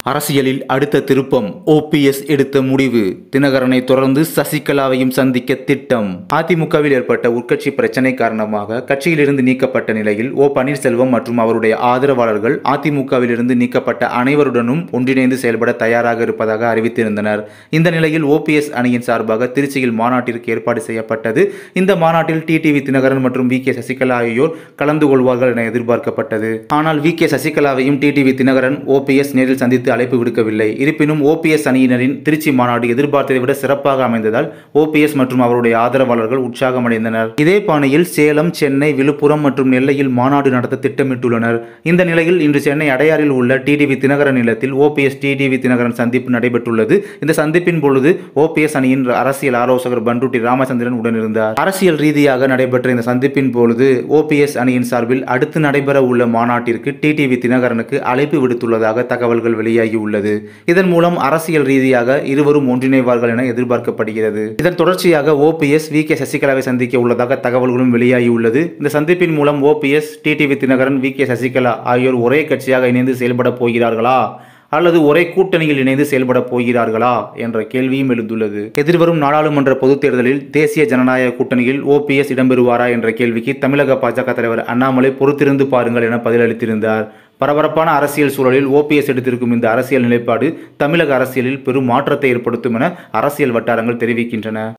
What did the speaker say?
அரசியலில் அடுத்த திருப்பம் ஓபிஎஸ் எடுத்த முடிவு தினகரனை தொடர்ந்து சசிகலாவையும் சந்திக்க திட்டம் அதிமுகவில் ஏற்பட்ட உட்கட்சி பிரச்சனை காரணமாக கட்சியிலிருந்து நீக்கப்பட்ட நிலையில் ஓ பன்னீர்செல்வம் மற்றும் அவருடைய ஆதரவாளர்கள் அதிமுகவிலிருந்து நீக்கப்பட்ட அனைவருடனும் ஒன்றிணைந்து செயல்பட தயாராக இருப்பதாக அறிவித்திருந்தனர் இந்த நிலையில் ஓபிஎஸ் அணியின் சார்பாக திருச்சியில் மாநாட்டிற்கு ஏற்பாடு செய்யப்பட்டது இந்த மாநாட்டில் டிடிவி தினகரன் மற்றும் வி கே சசிகலா ஆகியோர் கலந்து கொள்வார்கள் என எதிர்பார்க்கப்பட்டது ஆனால் வி கே சசிகலாவையும் டிடிவி தினகரன் ஓபிஎஸ் நேரில் சந்தித்து அழைப்பு விடுக்கவில்லை இருப்பினும் ஓபிஎஸ் அணியினரின் திருச்சி மாநாடு எதிர்பார்த்ததை விட சிறப்பாக அமைந்ததால் ஓபிஎஸ் மற்றும் அவருடைய ஆதரவாளர்கள் உற்சாகமடைந்தனர் இதே பாணியில் சேலம் சென்னை விழுப்புரம் மற்றும் நெல்லையில் மாநாடு நடத்த திட்டமிட்டுள்ளனர் இந்த நிலையில் இன்று சென்னை அடையாறில் உள்ள டிடிவி தினகரன் இல்லத்தில் ஓபிஎஸ் டிடிவி தினகரன் சந்திப்பு நடைபெற்றுள்ளது இந்த சந்திப்பின் பொழுது ஓபிஎஸ் அணியின் அரசியல் ஆலோசகர் பண்ருட்டி ராமச்சந்திரன் உடனிருந்தார் அரசியல் ரீதியாக நடைபெற்ற இந்த சந்திப்பின் பொழுது ஓபிஎஸ் அணியின் சார்பில் அடுத்து நடைபெற உள்ள மாநாட்டிற்கு டிடிவி தினகரனுக்கு அழைப்பு விடுத்துள்ளதாக தகவல்கள் வெளியாகி உள்ளது இதன் மூலம் அரசியல் ரீதியாக இருவரும் ஒன்றிணைவார்கள் என எதிர்பார்க்கப்படுகிறது இதன் தொடர்ச்சியாக ஓபிஎஸ் வி கே சசிகலாவை சந்திக்க உள்ளதாக தகவல்களும் வெளியாகி உள்ளது இந்த சந்திப்பின் மூலம் OPS TTV Dhinakaran V K Sasikala ஆகியோர் ஒரே கட்சியாக இணைந்து செயல்பட போகிறார்களா அல்லது ஒரே கூட்டணியில் இணைந்து செயல்பட போகிறார்களா என்ற கேள்வியும் எழுந்துள்ளது எதிர்வரும் நாடாளுமன்ற பொதுத் தேர்தலில் தேசிய ஜனநாயக கூட்டணியில் ஓபிஎஸ் இடம்பெறுவாரா என்ற கேள்விக்கு தமிழக பாஜக தலைவர் அண்ணாமலை பொறுத்திருந்து பாருங்கள் என பதிலளித்திருந்தார் பரபரப்பான அரசியல் சூழலில் ஓபிஎஸ் எடுத்திருக்கும் இந்த அரசியல் நிலைப்பாடு தமிழக அரசியலில் பெரும் மாற்றத்தை ஏற்படுத்தும் என அரசியல் வட்டாரங்கள் தெரிவிக்கின்றன